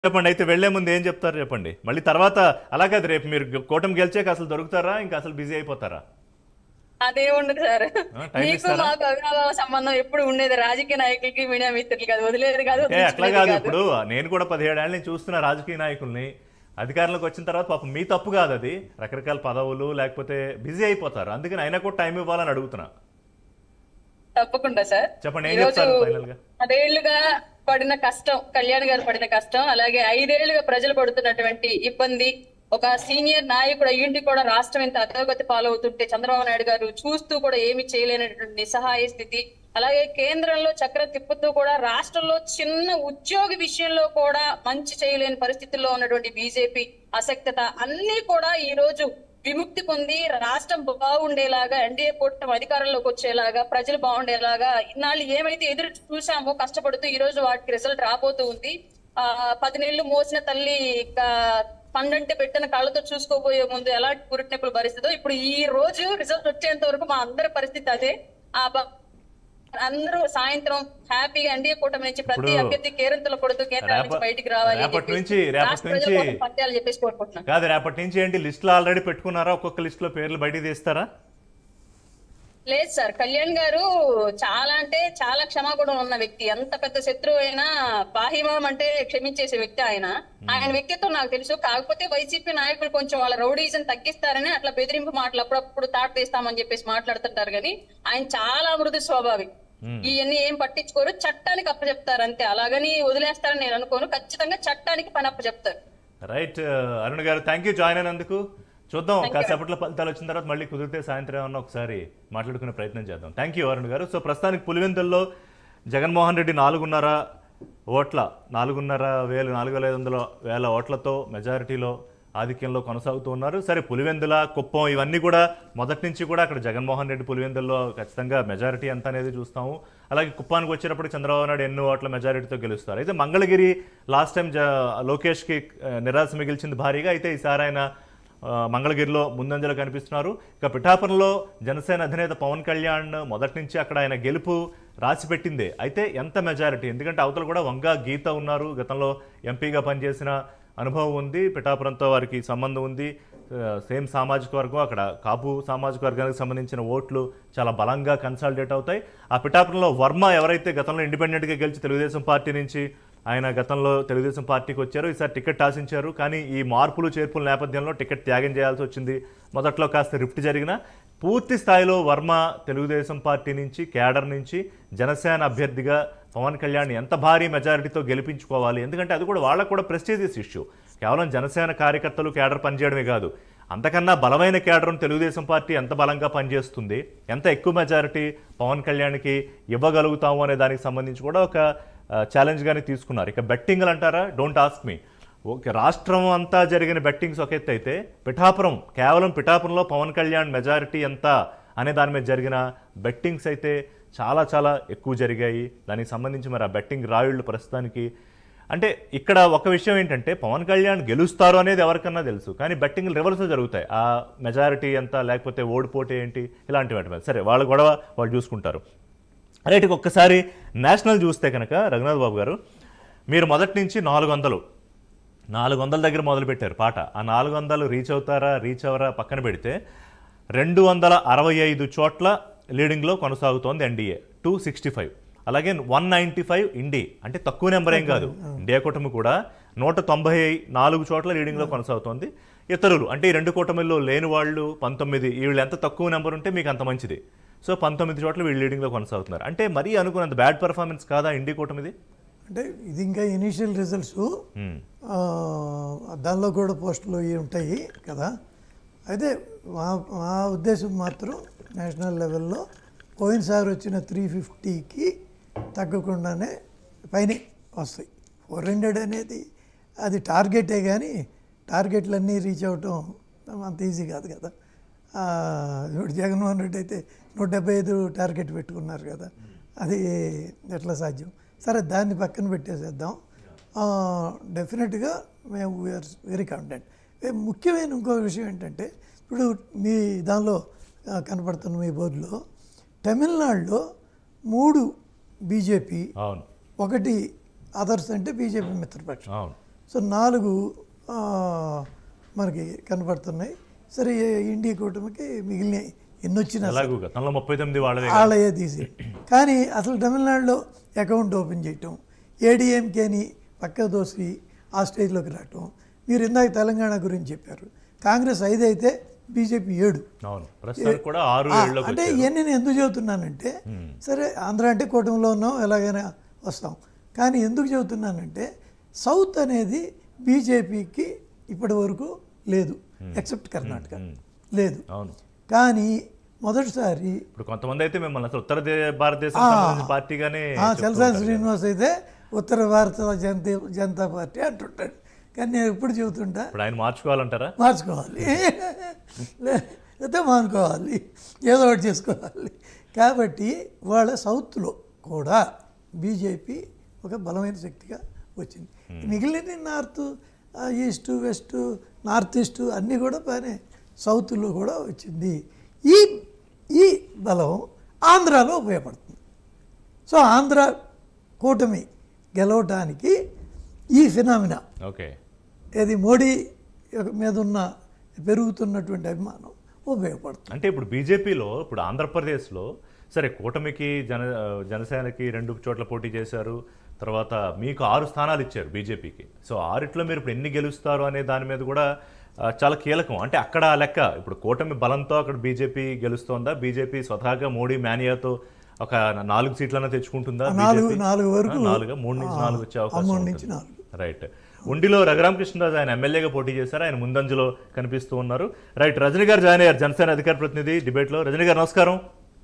చెప్పండి అయితే వెళ్లే ముందు ఏం చెప్తారు చెప్పండి మళ్ళీ తర్వాత అలాగే రేపు మీరు కూటమి గెలిచాక అసలు దొరుకుతారా ఇంకా అసలు బిజీ అయిపోతారా అదే ఉండదు సార్ ఆ, టైం మీకు ఇస్తారా? మాకు అవినాభావ సంబంధం ఎప్పుడు ఉండేది రాజకీయ నాయకులకి మీడియా మిత్రులకి కాదు వదిలేదు కాదు ఏ అట్లా వదిలించుకునేది కాదు కాదు. ఇప్పుడు నేను కూడా పదిహేడేళ్ళ నుంచి చూస్తున్న రాజకీయ నాయకుల్ని అధికారంలోకి వచ్చిన తర్వాత పాపం మీ తప్పు కాదు అది రకరకాల పదవులు లేకపోతే బిజీ అయిపోతారు అందుకని అయినా కూడా టైం ఇవ్వాలని అడుగుతున్నా తప్పకుండా సార్ చెప్పండి, ఏం ఈరోజు చెప్తారు final గా? పదేళ్లుగా పడిన కష్టం కళ్యాణ్ గారు పడిన కష్టం అలాగే ఐదేళ్లుగా ప్రజలు పడుతున్నటువంటి ఇబ్బంది ఒక సీనియర్ నాయకుడు అయ్యుండి కూడా రాష్ట్రం ఇంత అధోగతి పాలవుతుంటే చంద్రబాబు నాయుడు గారు చూస్తూ కూడా ఏమి చేయలేనటువంటి నిస్సహాయ స్థితి అలాగే కేంద్రంలో చక్ర తిప్పుతూ కూడా రాష్ట్రంలో చిన్న ఉద్యోగి విషయంలో కూడా మంచి చేయలేని పరిస్థితుల్లో ఉన్నటువంటి బీజేపీ అసక్తత అన్ని కూడా ఈ రోజు విముక్తి పొంది రాష్ట్రం బాగుండేలాగా ఎన్డీఏ కూటమి అధికారంలోకి వచ్చేలాగా ప్రజలు బాగుండేలాగా ఇన్నాళ్ళు ఏమైతే ఎదురు చూసామో కష్టపడుతూ ఈ రోజు వాటికి రిజల్ట్ రాబోతూ ఉంది ఆ పది నెలలు మోసిన తల్లి ఇక పండంటి పెట్టిన కళ్ళతో చూసుకోబోయే ముందు ఎలాంటి పురిటినొప్పులు భరిస్తుందో ఇప్పుడు ఈ రోజు రిజల్ట్ వచ్చేంత వరకు మా అందరి పరిస్థితి అదే ఆ బ- అందరూ సాయంత్రం హ్యాపీగా ఎన్డీఏ కూటమి నుంచి ప్రతి ఇప్పుడు అభ్యర్థి కేరింతలు కొడుతూ కేంద్రం నుంచి రేప- బయటికి రావాలి అని రేపటి చెప్పేసి నుంచి రేపటి రాష్ట్ర ప్రజల నుంచి కోసం పనిచేయాలని చెప్పేసి కోరుకుంటున్నాను కాదు రేపటి నుంచి ఏంటి లిస్టులు ఆల్రెడీ పెట్టుకున్నారా ఒక్కొక్క లిస్టులో పేర్లు బయటికి తీస్తారా లేదు సార్ కళ్యాణ్ గారు చాలా అంటే చాలా క్షమాగుణం ఉన్న వ్యక్తి ఎంత పెద్ద శత్రువు అయినా బాహిమం అంటే క్షమించేసే వ్యక్తి ఆయన ఆయన వ్యక్తిత్వం నాకు తెలుసు కాకపోతే వైసీపీ నాయకులు కొంచెం వాళ్ళ రౌడీజం తగ్గిస్తారని అట్లా బెదిరింపు మాటలు అప్పుడప్పుడు తాట తీస్తామని చెప్పేసి మాట్లాడుతుంటారు కానీ ఆయన చాలా మృదు స్వభావి ఇవన్నీ ఏం పట్టించుకోరు చట్టానికి అప్పచెప్తారు అంతే అలాగని వదిలేస్తారని నేను అనుకోను ఖచ్చితంగా చట్టానికి పని అప్పచెప్తారు రైట్ అరుణ్ గారు థ్యాంక్ యూ జాయిన్ అయినందుకు చూద్దాం కాసేపట్లో ఫలితాలు వచ్చిన తర్వాత మళ్ళీ కుదిరితే సాయంత్రం ఏమన్నా ఒకసారి మాట్లాడుకునే ప్రయత్నం చేద్దాం థ్యాంక్ యూ అరుణ్ గారు సో ప్రస్తుతానికి పులివెందుల్లో జగన్మోహన్ రెడ్డి నాలుగున్నర ఓట్ల నాలుగున్నర వేలు నాలుగు వేల ఐదు వందల వేల ఓట్లతో మెజారిటీలో ఆధిక్యంలో కొనసాగుతూ ఉన్నారు సరే పులివెందుల కుప్పం ఇవన్నీ కూడా మొదటి నుంచి కూడా అక్కడ జగన్మోహన్ రెడ్డి పులివెందుల్లో ఖచ్చితంగా మెజారిటీ ఎంత అనేది చూస్తాము అలాగే కుప్పానికి వచ్చినప్పుడు చంద్రబాబు నాయుడు ఎన్నో ఓట్ల మెజారిటీతో గెలుస్తారు అయితే మంగళగిరి లాస్ట్ టైం జ లోకేష్కి ఆ, నిరాశ మిగిల్చింది భారీగా అయితే ఈసారి ఆయన ఆ, మంగళగిరిలో ముందంజలో కనిపిస్తున్నారు ఇక పిఠాపురంలో జనసేన అధినేత పవన్ కళ్యాణ్ మొదటి నుంచి అక్కడ ఆయన గెలుపు రాసి పెట్టిందే అయితే ఎంత మెజారిటీ ఎందుకంటే అవతల కూడా వంగ గీత ఉన్నారు గతంలో ఎంపీగా పనిచేసిన అనుభవం ఉంది పిఠాపురంతో వారికి సంబంధం ఉంది ఆ, సేమ్ సామాజిక వర్గం అక్కడ కాపు సామాజిక వర్గానికి సంబంధించిన ఓట్లు చాలా బలంగా కన్సాలిడేట్ అవుతాయి ఆ పిఠాపురంలో వర్మ ఎవరైతే గతంలో ఇండిపెండెంట్గా గెలిచి తెలుగుదేశం పార్టీ నుంచి ఆయన గతంలో తెలుగుదేశం పార్టీకి వచ్చారు ఈసారి టికెట్ ఆశించారు కానీ ఈ మార్పులు చేర్పుల నేపథ్యంలో టికెట్ త్యాగం చేయాల్సి వచ్చింది మొదట్లో కాస్త రిఫ్ట్ జరిగిన పూర్తి స్థాయిలో వర్మ తెలుగుదేశం పార్టీ నుంచి కేడర్ నుంచి జనసేన అభ్యర్థిగా పవన్ కళ్యాణ్ ఎంత భారీ మెజారిటీతో గెలిపించుకోవాలి ఎందుకంటే అది కూడా వాళ్ళకు కూడా ప్రెస్టీజియస్ ఇష్యూ కేవలం జనసేన కార్యకర్తలు కేడర్ పనిచేయడమే కాదు అంతకన్నా బలమైన కేడర్ను తెలుగుదేశం పార్టీ ఎంత బలంగా పనిచేస్తుంది ఎంత ఎక్కువ మెజారిటీ పవన్ కళ్యాణ్కి ఇవ్వగలుగుతాము అనే దానికి సంబంధించి కూడా ఒక ఛాలెంజ్గానే తీసుకున్నారు ఇక బెట్టింగ్లు అంటారా డోంట్ ఆస్క్ మీ ఓకే రాష్ట్రం అంతా జరిగిన బెట్టింగ్స్ ఒక ఎత్తు అయితే పిఠాపురం కేవలం పిఠాపురంలో పవన్ కళ్యాణ్ మెజారిటీ ఎంత అనే దాని మీద జరిగిన బెట్టింగ్స్ అయితే చాలా చాలా ఎక్కువ జరిగాయి దానికి సంబంధించి మరి ఆ బెట్టింగ్ రాయుళ్ళు ప్రస్తుతానికి అంటే ఇక్కడ ఒక విషయం ఏంటంటే పవన్ కళ్యాణ్ గెలుస్తారు అనేది ఎవరికన్నా తెలుసు కానీ బెట్టింగ్లు రివర్స్ జరుగుతాయి ఆ మెజారిటీ ఎంత లేకపోతే ఓడిపోతే ఏంటి ఇలాంటి వాటి మీద సరే వాళ్ళ గొడవ వాళ్ళు చూసుకుంటారు రైట్ ఒక్కసారి నేషనల్ చూస్తే కనుక రఘునాథ్ బాబు గారు మీరు మొదటి నుంచి నాలుగు వందలు నాలుగు వందల దగ్గర మొదలుపెట్టారు పాట ఆ నాలుగు వందలు రీచ్ అవుతారా రీచ్ అవరా పక్కన పెడితే రెండు వందల అరవై ఐదు చోట్ల లీడింగ్లో కొనసాగుతోంది ఎన్డీఏ టూ సిక్స్టీ ఫైవ్ అలాగే వన్ నైంటీ ఫైవ్ ఇండి అంటే తక్కువ నెంబర్ ఏం కాదు ఇండియా కూటమి కూడా నూట తొంభై నాలుగు చోట్ల లీడింగ్లో కొనసాగుతోంది ఇతరులు అంటే ఈ రెండు కూటమిల్లో లేని వాళ్ళు పంతొమ్మిది వీళ్ళు ఎంత తక్కువ నెంబర్ ఉంటే మీకు అంత మంచిది సో పంతొమ్మిది చోట్ల వీళ్ళు లీడింగ్లో కొనసాగుతున్నారు అంటే మరీ అనుకున్నంత బ్యాడ్ పర్ఫార్మెన్స్ కాదా ఇండి కూటమిది అంటే ఇది ఇంకా ఇనీషియల్ రిజల్ట్స్ మ్మ్. దానిలో కూడా పోస్టులు ఇవి ఉంటాయి కదా అయితే మా మా ఉద్దేశం మాత్రం నేషనల్ లెవెల్లో పోయినసారి వచ్చిన త్రీ ఫిఫ్టీకి తగ్గకుండానే పైనే వస్తాయి ఫోర్ హండ్రెడ్ అనేది అది టార్గెటే కానీ టార్గెట్లన్నీ రీచ్ అవటం అంత ఈజీ కాదు కదా ఆ, ఇప్పుడు జగన్మోహన్ రెడ్డి అయితే నూట డెబ్బై ఐదు టార్గెట్ పెట్టుకున్నారు కదా అది ఎట్లా సాధ్యం సరే దాన్ని పక్కన పెట్టేసేద్దాం డెఫినెట్గా మేము వీఆర్ వెరీ కాన్ఫిడెంట్ ముఖ్యమైన ఇంకో విషయం ఏంటంటే ఇప్పుడు మీ దానిలో ఆ, కనపడుతున్న మీ బోర్డులో తమిళనాడులో మూడు బీజేపీ అవును ఒకటి అదర్స్ అంటే బీజేపీ మిత్రపక్షం అవును సో నాలుగు ఆ, మనకి కనపడుతున్నాయి సరే ఇండియా కూటమికి మిగిలిన ఎన్ని వచ్చినా సరే ఎలాగూ గతంలో ముప్పై తొమ్మిది వాళ్ళదే వాళ్ళయే తీసి కానీ అసలు తమిళనాడులో అకౌంట్ ఓపెన్ చేయటం ఏడిఎంకేని పక్క దోసి ఆ స్టేజ్లోకి రావటం మీరు ఇందాక తెలంగాణ గురించి చెప్పారు కాంగ్రెస్ ఐదు అయితే బీజేపీ ఏడు అవును ప్రస్తుతానికి కూడా ఆరు ఆ, ఏళ్ళలోకి అంటే వచ్చారు ఇవన్నీ నేను ఎందుకు చెబుతున్నానంటే సరే ఆంధ్ర అంటే కూటమిలో ఉన్నాం ఎలాగైనా వస్తాం కానీ ఎందుకు చెబుతున్నానంటే సౌత్ అనేది బీజేపీకి ఇప్పటి వరకు లేదు ఎక్సెప్ట్ కర్ణాటక లేదు అవును కానీ మొదటిసారి ఇప్పుడు కొంతమంది అయితే మిమ్మల్ని అసలు ఉత్తర దే- భారతదేశం సంబంధించిన పార్టీగానే ఆ, చెప్తూ చలసాని ఉంటారు. శ్రీనివాస్ అయితే ఉత్తర భారత జనతా జనతా పార్టీ అంటుంటాడు కానీ నేను ఎప్పుడు చెబుతుంటా ఇప్పుడు ఆయన మార్చుకోవాలంటారా మార్చుకోవాలి లేకపోతే మానుకోవాలి ఏదో ఒకటి చేసుకోవాలి కాబట్టి వాళ్ళ సౌత్లో కూడా బీజేపీ ఒక బలమైన శక్తిగా వచ్చింది మిగిలిన north east west north east అన్నీ కూడా బాగానే సౌత్లో కూడా వచ్చింది ఈ ఈ బలం ఆంధ్రాలో ఉపయోగపడుతుంది సో ఆంధ్ర కూటమి గెలవటానికి ఈ ఫినామినా ఓకే ఇది మోడీ మీద ఉన్న పెరుగుతున్నటువంటి అభిమానం ఉపయోగపడుతుంది అంటే ఇప్పుడు బీజేపీలో ఇప్పుడు ఆంధ్రప్రదేశ్లో సరే కూటమికి జన జనసేనకి రెండు చోట్ల పోటీ చేశారు తర్వాత మీకు ఆరు స్థానాలు ఇచ్చారు బీజేపీకి సో ఆరిట్లో మీరు ఇప్పుడు ఎన్ని గెలుస్తారు అనే దాని మీద కూడా ఆ, చాలా కీలకం అంటే అక్కడ ఆ లెక్క ఇప్పుడు కూటమి బలంతో అక్కడ బీజేపీ గెలుస్తోందా బీజేపీ స్వతహాగా మోడీ మేనియాతో ఒక నాలుగు సీట్లన్నా తెచ్చుకుంటుందా నాలుగు BJP? నాలుగు వరకు ఆ, నాలుగా మూడు నుంచి ఆ, నాలుగు వచ్చే ఆ, అవకాశం మూడు నుంచి ఉంటుంది. నాలుగు రైట్ ఉండిలో రఘురామకృష్ణరాజు ఆయన ఎమ్మెల్యేగా పోటీ చేశారు ఆయన ముందంజలో కనిపిస్తూ ఉన్నారు రైట్ రజనీ గారు జాయిన్ అయ్యారు జనసేన అధికార ప్రతినిధి డిబేట్లో రజనీ గారు నమస్కారం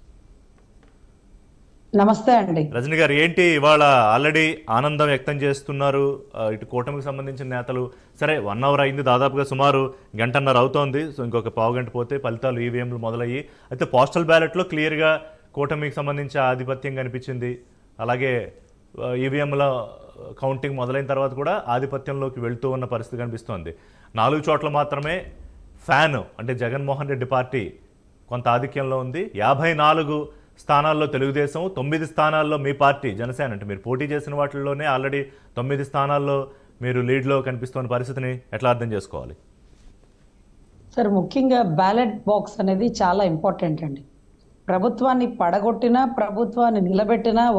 నమస్తే అండి రజనీ గారు ఏంటి ఇవాళ ఆల్రెడీ ఆనందం వ్యక్తం చేస్తున్నారు ఆ, ఇటు కూటమికి సంబంధించిన నేతలు సరే వన్ అవర్ అయింది దాదాపుగా సుమారు గంటన్నర అవుతోంది సో ఇంకొక పావు గంట పోతే ఫలితాలు ఈవీఎంలు మొదలయ్యి అయితే పోస్టల్ బ్యాలెట్లో క్లియర్గా కూటమికి సంబంధించి ఆధిపత్యం కనిపించింది అలాగే ఈవీఎంల కౌంటింగ్ మొదలైన తర్వాత కూడా ఆధిపత్యంలోకి వెళ్తూ ఉన్న పరిస్థితి కనిపిస్తోంది నాలుగు చోట్ల మాత్రమే ఫ్యాన్ అంటే జగన్మోహన్ రెడ్డి పార్టీ కొంత ఆధిక్యంలో ఉంది యాభై నాలుగు స్థానాల్లో తెలుగుదేశం తొమ్మిది స్థానాల్లో మీ పార్టీ జనసేన అంటే మీరు పోటీ చేసిన వాటిల్లోనే ఆల్రెడీ తొమ్మిది స్థానాల్లో మీరు లీడ్లో కనిపిస్తున్న పరిస్థితిని ఎట్లా అర్థం చేసుకోవాలి సార్ ముఖ్యంగా బ్యాలెట్ బాక్స్ అనేది చాలా ఇంపార్టెంట్ అండి ప్రభుత్వాన్ని పడగొట్టినా ప్రభుత్వాన్ని నిలబెట్టినా